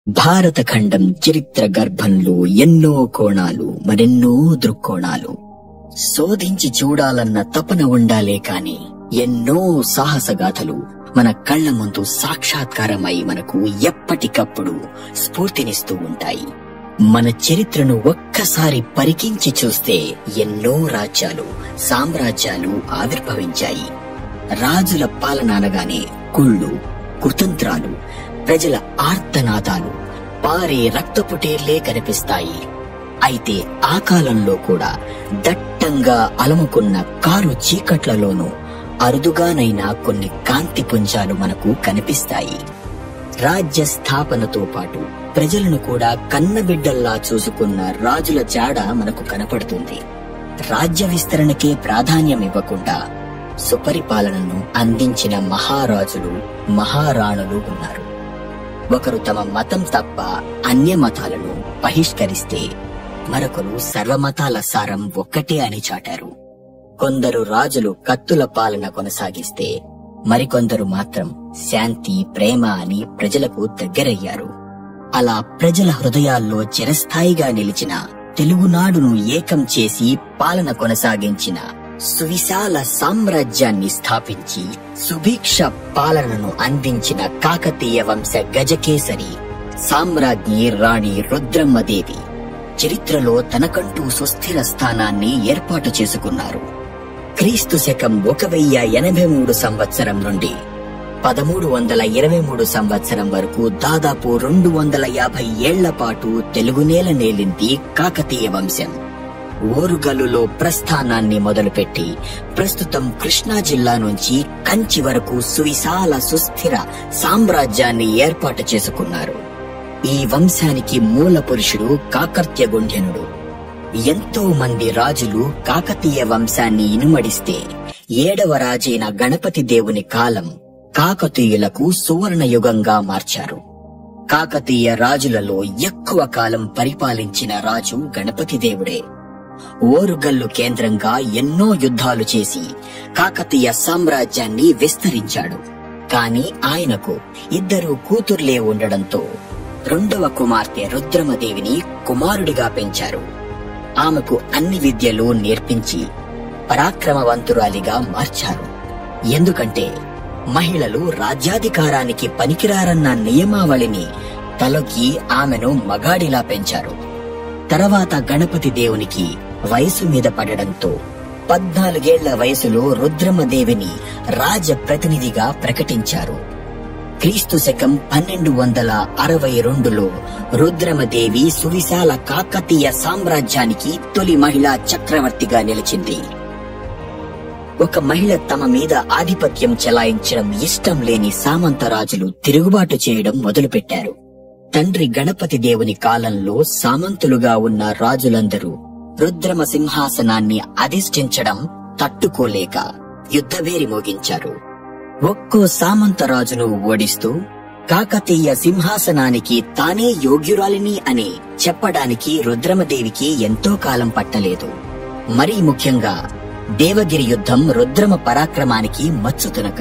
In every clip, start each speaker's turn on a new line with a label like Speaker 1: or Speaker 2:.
Speaker 1: భారత ఖండం చరిత్ర గర్భంలో ఎన్నో కోణాలు మరెన్నో దృక్కోణాలు శోధించి చూడాలన్న తపన ఉండాలే కాని ఎన్నో సాహసగాథలు మన కళ్ల ముందు సాక్షాత్కారమై మనకు ఎప్పటికప్పుడు స్ఫూర్తినిస్తూ ఉంటాయి మన చరిత్రను ఒక్కసారి పరికించి చూస్తే ఎన్నో రాజ్యాలు సామ్రాజ్యాలు ఆవిర్భవించాయి రాజుల పాలన అనగానే కుళ్ళు కుతంత్రాలు ప్రజల ఆర్తనాదాలు పారే రక్తపుటేర్లే కనిపిస్తాయి అయితే ఆ కాలంలో కూడా దట్టంగా అలముకున్న కారు చీకట్లలోనూ అరుదుగానైనా కొన్ని కాంతి పుంజాలు మనకు కనిపిస్తాయి రాజ్య స్థాపనతో పాటు ప్రజలను కూడా కన్నబిడ్డల్లా చూసుకున్న రాజుల జాడ మనకు కనపడుతుంది రాజ్య విస్తరణకే ప్రాధాన్యం ఇవ్వకుండా సుపరిపాలనను అందించిన మహారాజులు మహారాణులు ఉన్నారు ఒకరు తమ మతం తప్ప అన్య మతాలను బహిష్కరిస్తే మరొకరు సర్వమతాల సారం ఒక్కటే అని చాటారు కొందరు రాజులు కత్తుల పాలన కొనసాగిస్తే మరికొందరు మాత్రం శాంతి ప్రేమ అని ప్రజలకు దగ్గరయ్యారు అలా ప్రజల హృదయాల్లో చిరస్థాయిగా నిలిచిన తెలుగునాడును ఏకం చేసి పాలన కొనసాగించిన సువిశాల సామ్రాజ్యాన్ని స్థాపించి సుభిక్ష పాలనను అందించిన కాకతీయ వంశ గజకేసరి సామ్రాజ్ఞి రాణి రుద్రమ్మదేవి చరిత్రలో తనకంటూ సుస్థిర స్థానాన్ని ఏర్పాటు చేసుకున్నారు క్రీస్తు శకం ఒక వెయ్యి ఎనభై మూడు సంవత్సరం నుండి పదమూడు వందల ఇరవై మూడు సంవత్సరం వరకు దాదాపు రెండు వందల యాభై ఏళ్ల పాటు తెలుగునేల నేలింది కాకతీయ వంశం ఓరుగల్లులో ప్రస్థానాన్ని మొదలుపెట్టి ప్రస్తుతం కృష్ణా జిల్లా నుంచి కంచి వరకు సువిశాల సుస్థిర సామ్రాజ్యాన్ని ఏర్పాటు చేసుకున్నారు ఈ వంశానికి మూల పురుషుడు కాకర్త్యగుండ్యనుడు ఎంతో మంది రాజులు కాకతీయ వంశాన్ని ఇనుమడిస్తే ఏడవ రాజైన గణపతి దేవుని కాలం కాకతీయులకు సువర్ణ యుగంగా మార్చారు కాకతీయ రాజులలో ఎక్కువ కాలం పరిపాలించిన రాజు గణపతి దేవుడే ఓరుగల్లు కేంద్రంగా ఎన్నో యుద్ధాలు చేసి కాకతీయ సామ్రాజ్యాన్ని విస్తరించాడు కాని ఆయనకు ఇద్దరు కూతుర్లే ఉండడంతో రెండవ కుమార్తె రుద్రమదేవిని కుమారుడిగా పెంచారు ఆమెకు అన్ని విద్యలు నేర్పించి పరాక్రమవంతురాలిగా మార్చారు ఎందుకంటే మహిళలు రాజ్యాధికారానికి పనికిరారన్న నియమావళిని తలొకి ఆమెను మగాడిలా పెంచారు తర్వాత గణపతి దేవునికి వయసు మీద పడడంతో పద్నాలుగేళ్ల వయసులో రుద్రమదేవిని రాజ ప్రతినిధిగా ప్రకటించారు క్రీస్తు శకం పన్నెండు వందల అరవై రెండులో రుద్రమదేవి సువిశాల కాకతీయ సామ్రాజ్యానికి తొలి మహిళా చక్రవర్తిగా నిలిచింది ఒక మహిళ తమ మీద ఆధిపత్యం చెలాయించడం ఇష్టం లేని సామంత రాజులు తిరుగుబాటు చేయడం మొదలుపెట్టారు తండ్రి గణపతి దేవుని కాలంలో సామంతులుగా ఉన్న రాజులందరూ రుద్రమ సింహాసనాన్ని అధిష్ఠించడం తట్టుకోలేక యుద్ధవేరి మోగించారు ఒక్కో సామంత రాజును ఓడిస్తూ కాకతీయ సింహాసనానికి తానే యోగ్యురాలిని అని చెప్పడానికి రుద్రమదేవికి ఎంతో కాలం పట్టలేదు మరీ ముఖ్యంగా దేవగిరి యుద్ధం రుద్రమ పరాక్రమానికి మచ్చుతునక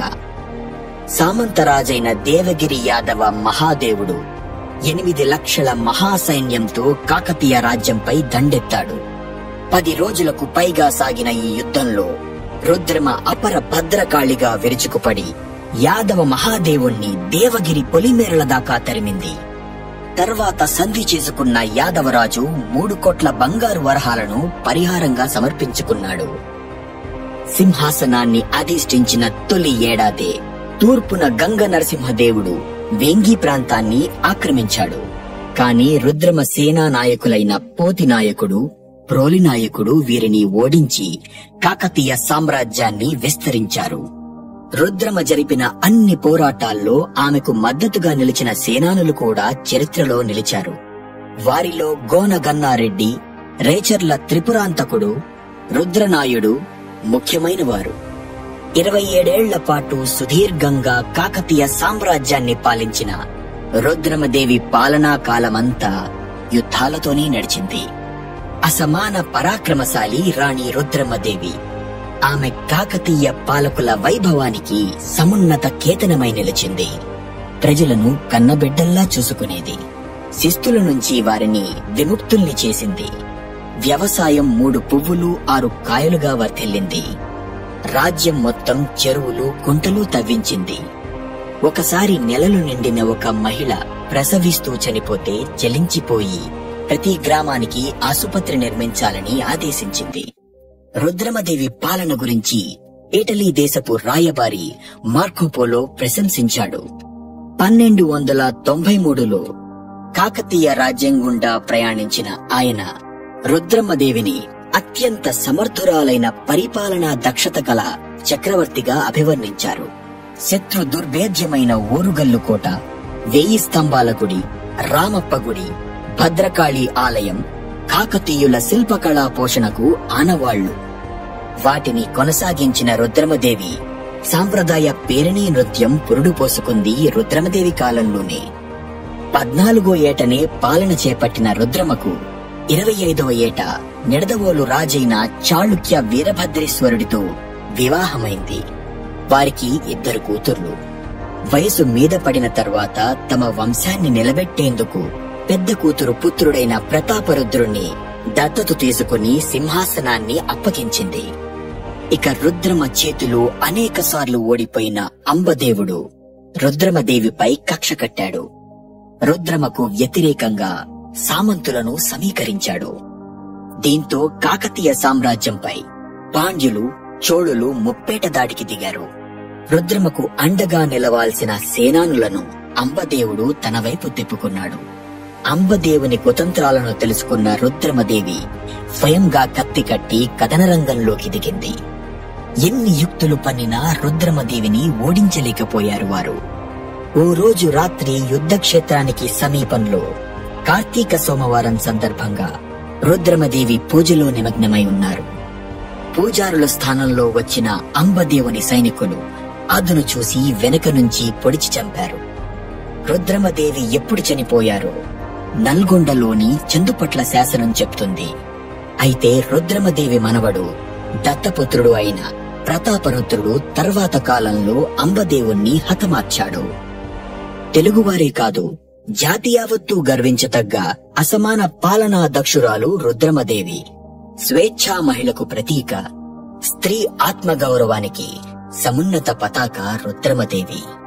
Speaker 1: సామంతరాజైన దేవగిరి యాదవ మహాదేవుడు ఎనిమిది లక్షల మహాసైన్యంతో కాకతీయ రాజ్యంపై దండెత్తాడు పది రోజులకు పైగా సాగిన ఈ యుద్ధంలో రుద్రమ అపర భద్రకాళిగా విరుచుకుపడి యాదవ మహాదేవుణ్ణి దేవగిరి పొలిమేరల దాకా తరిమింది తర్వాత సంధి చేసుకున్న యాదవరాజు మూడు కోట్ల బంగారు వరహాలను పరిహారంగా సమర్పించుకున్నాడు సింహాసనాన్ని అధిష్ఠించిన తొలి ఏడాదే తూర్పున గంగ నరసింహదేవుడు వేంగి ప్రాంతాన్ని ఆక్రమించాడు కాని రుద్రమ సేనా నాయకులైన పోతి నాయకుడు ప్రోలి నాయకుడు వీరిని ఓడించి కాకతీయ సామ్రాజ్యాన్ని విస్తరించారు రుద్రమ జరిపిన అన్ని పోరాటాల్లో ఆమెకు మద్దతుగా నిలిచిన సేనానులు కూడా చరిత్రలో నిలిచారు వారిలో గోన గన్నారెడ్డి రేచర్ల త్రిపురాంతకుడు రుద్రనాయుడు ముఖ్యమైన వారు ఇరవై ఏడేళ్ల పాటు సుదీర్ఘంగా కాకతీయ సామ్రాజ్యాన్ని పాలించిన రుద్రమదేవి పాలనా కాలమంతా యుద్ధాలతోనే నడిచింది అసమాన పరాక్రమశాలి రాణి రుద్రమదేవి ఆమె కాకతీయ పాలకుల వైభవానికి సమున్నత కేతనమై నిలిచింది ప్రజలను కన్నబిడ్డల్లా చూసుకునేది శిస్తుల నుంచి వారిని విముక్తుల్ని చేసింది వ్యవసాయం మూడు పువ్వులు ఆరు కాయలుగా వర్ధిల్లింది రాజ్యం మొత్తం చెరువులు కుంటలు తవ్వించింది ఒకసారి నెలలు నిండిన ఒక మహిళ ప్రసవిస్తూ చనిపోతే చెలించిపోయి ప్రతి గ్రామానికి ఆసుపత్రి నిర్మించాలని ఆదేశించింది రుద్రమదేవి పాలన గురించి ఇటలీ దేశపు రాయబారి మార్కోపోలో ప్రశంసించాడు పన్నెండు వందల తొంభై మూడులో కాకతీయ రాజ్యం గుండా ప్రయాణించిన ఆయన రుద్రమ్మదేవిని అత్యంత సమర్థురాలైన పరిపాలనా దక్షత గల చక్రవర్తిగా అభివర్ణించారు శత్రు దుర్భేద్యమైన ఓరుగల్లు కోట వెయ్యి స్తంభాల గుడి రామప్ప గుడి భద్రకాళి ఆలయం కాకతీయుల శిల్పకళా పోషణకు ఆనవాళ్లు వాటిని కొనసాగించిన రుద్రమదేవి సాంప్రదాయ పేరిణీ నృత్యం పురుడు పోసుకుంది రుద్రమదేవి కాలంలోనే పద్నాలుగో ఏటనే పాలన చేపట్టిన రుద్రమకు ఇరవై ఐదవ ఏట నిడదవోలు రాజైన చాళుక్య వీరభద్రేశ్వరుడితో వివాహమైంది వారికి ఇద్దరు కూతుర్లు వయసు మీద పడిన తర్వాత తమ వంశాన్ని నిలబెట్టేందుకు పెద్ద కూతురు పుత్రుడైన ప్రతాపరుద్రుణ్ణి దత్తత తీసుకుని సింహాసనాన్ని అప్పగించింది ఇక రుద్రమ చేతిలో అనేకసార్లు ఓడిపోయిన అంబదేవుడు రుద్రమదేవిపై కక్ష కట్టాడు రుద్రమకు వ్యతిరేకంగా సామంతులను సమీకరించాడు దీంతో కాకతీయ సామ్రాజ్యంపై పాండ్యులు చోళులు ముప్పేట దాడికి దిగారు రుద్రమకు అండగా నిలవాల్సిన సేనానులను అంబదేవుడు తన వైపు తిప్పుకున్నాడు అంబదేవుని కుతంత్రాలను తెలుసుకున్న రుద్రమదేవి స్వయంగా కత్తి కట్టి కథనరంగంలోకి దిగింది ఎన్ని యుక్తులు పన్నినా రుద్రమదేవిని ఓడించలేకపోయారు వారు ఓ రోజు రాత్రి యుద్ధక్షేత్రానికి సమీపంలో కార్తీక సోమవారం సందర్భంగా రుద్రమదేవి పూజలో నిమగ్నమై ఉన్నారు పూజారుల స్థానంలో వచ్చిన అంబదేవుని సైనికులు అదును చూసి వెనుక నుంచి పొడిచి చంపారు రుద్రమదేవి ఎప్పుడు చనిపోయారో నల్గొండలోని చందుపట్ల శాసనం చెప్తుంది అయితే రుద్రమదేవి మనవడు దత్తపుత్రుడు అయిన ప్రతాపరుద్రుడు తర్వాత కాలంలో అంబదేవుణ్ణి హతమార్చాడు తెలుగువారే కాదు జాతి యావత్తూ గర్వించతగ్గ అసమాన పాలనా దక్షురాలు రుద్రమదేవి స్వేచ్ఛా మహిళకు ప్రతీక స్త్రీ ఆత్మగౌరవానికి సమున్నత పతాక రుద్రమదేవి